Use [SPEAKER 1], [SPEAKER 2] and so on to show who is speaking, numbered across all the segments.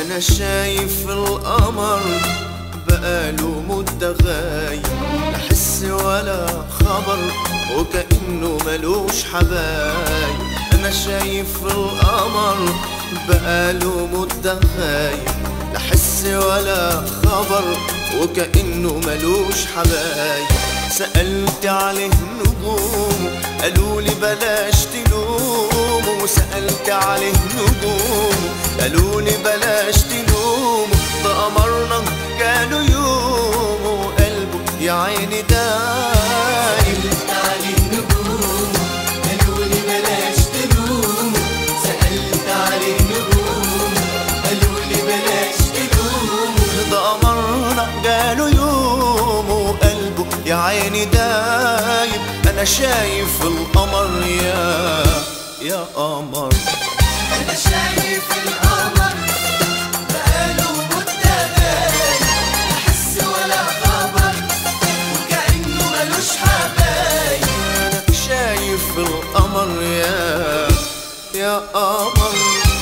[SPEAKER 1] انا شايف القمر بقاله مدة غايب لا حس ولا خبر وكأنه ملوش حبايب انا شايف القمر بقاله مدة غايب لا حس ولا خبر وكأنه ملوش حبايب سألت عليه نجوم قالوا لي بلاش تلوم وسألت عليه نجوم قالوا لي بلاش تلوم ده قمرنا قالوا يوم وقلبه يا عيني دايم
[SPEAKER 2] سألت عليه نجوم قالوا لي بلاش تلوم سألت عليه نجوم قالوا لي بلاش تلوم
[SPEAKER 1] ده قمرنا قالوا يوم وقلبه يا عيني دايب انا شايف القمر يا يا قمر
[SPEAKER 2] أنا شايف القمر بقاله مدة غايب لا حس ولا خبر وكأنه ملوش حبايب
[SPEAKER 1] انا شايف القمر يا يا قمر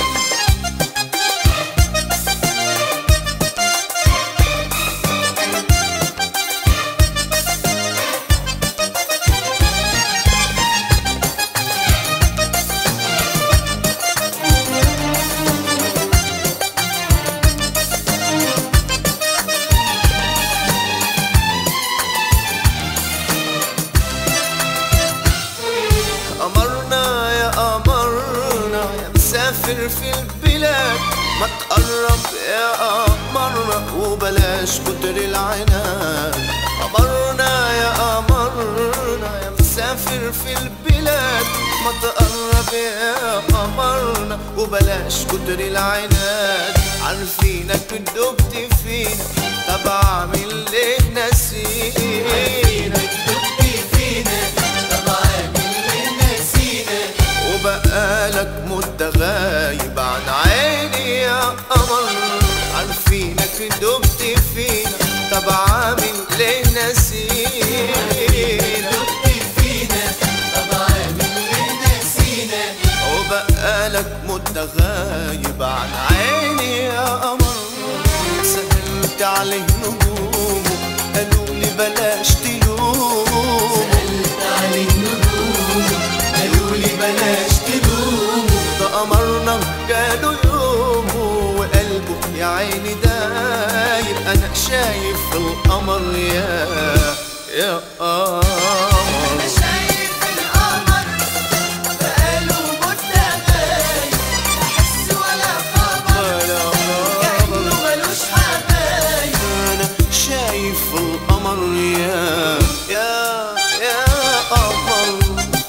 [SPEAKER 1] قمرنا يا قمرنا يا مسافر في البلاد ما تقرب يا قمرنا وبلاش كتر العناد قمرنا يا قمرنا يا مسافر في البلاد ما تقرب يا قمرنا وبلاش كتر العناد عارفينك دبت فينا طب اعمل ليه نسينا
[SPEAKER 2] دبت فينا طب عامل ليه نسينا
[SPEAKER 1] وبقالك مدة غايب عن عيني يا قمر عارفينك دبت فينا طب عامل ليه نسينا
[SPEAKER 2] دبت فينا طب عامل ليه نسينا
[SPEAKER 1] وبقالك مدة غايب عن عيني يا قمر سألت عليه نجومه قالوا لي بلاش تلوم
[SPEAKER 2] سألت عليه نجوم قالوا لي بلاش تلوم
[SPEAKER 1] ده قمرنا قالوا يوم وقلبه يا عيني دايب انا شايف القمر يا يا قمر
[SPEAKER 2] أنا شايف القمر بقاله مدة غايب لا حس ولا خبر
[SPEAKER 1] ولا
[SPEAKER 2] كأنه
[SPEAKER 1] قمر
[SPEAKER 2] ملوش حبايب
[SPEAKER 1] انا شايف القمر يا يا يا قمر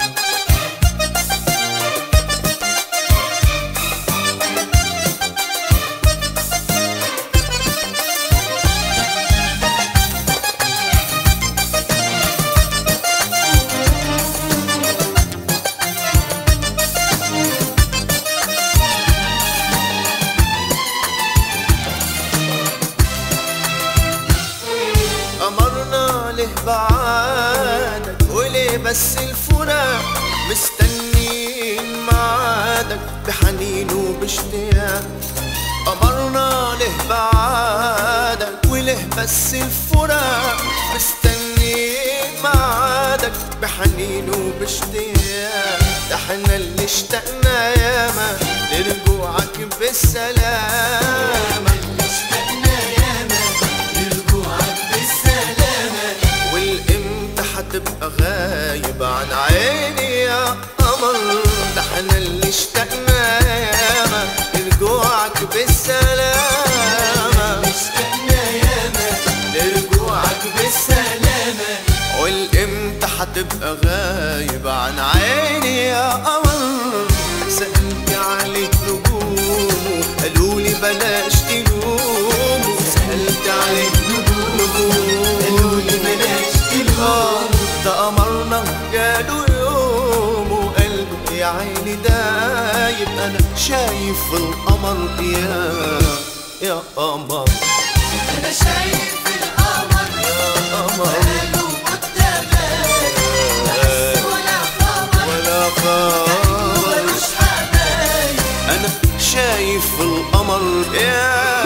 [SPEAKER 1] قمرنا له بعادك وليه بس الفراق مستنيين معادك بحنين وباشتياق قمرنا له بعادك وليه بس الفراق مستنيين معادك بحنين وباشتياق ده احنا اللي اشتقنا ياما لرجوعك بالسلامة
[SPEAKER 2] اشتقنا ياما لرجوعك بالسلامة
[SPEAKER 1] والامتى هتبقى غايب عن عيني يا قمر ده احنا اللي اشتقنا ياما لرجوعك بالسلامة
[SPEAKER 2] اشتقنا ياما
[SPEAKER 1] لرجوعك
[SPEAKER 2] بالسلامة
[SPEAKER 1] والامتى هتبقى غايب عن عيني يا قمر سألت عليك نجوم قالوا لي بلاش تلوم سألت عليك نجوم
[SPEAKER 2] قالوا لي بلاش تلوم
[SPEAKER 1] ده قمرنا قالوا يوم وقلبه يا عيني دايب انا شايف القمر يا يا قمر
[SPEAKER 2] أنا شايف القمر
[SPEAKER 1] يا قمر
[SPEAKER 2] بقاله مدة غايب لا حس ولا خبر
[SPEAKER 1] ولا خبر
[SPEAKER 2] ملوش حبايب
[SPEAKER 1] انا شايف القمر يا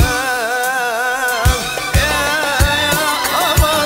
[SPEAKER 1] يا يا قمر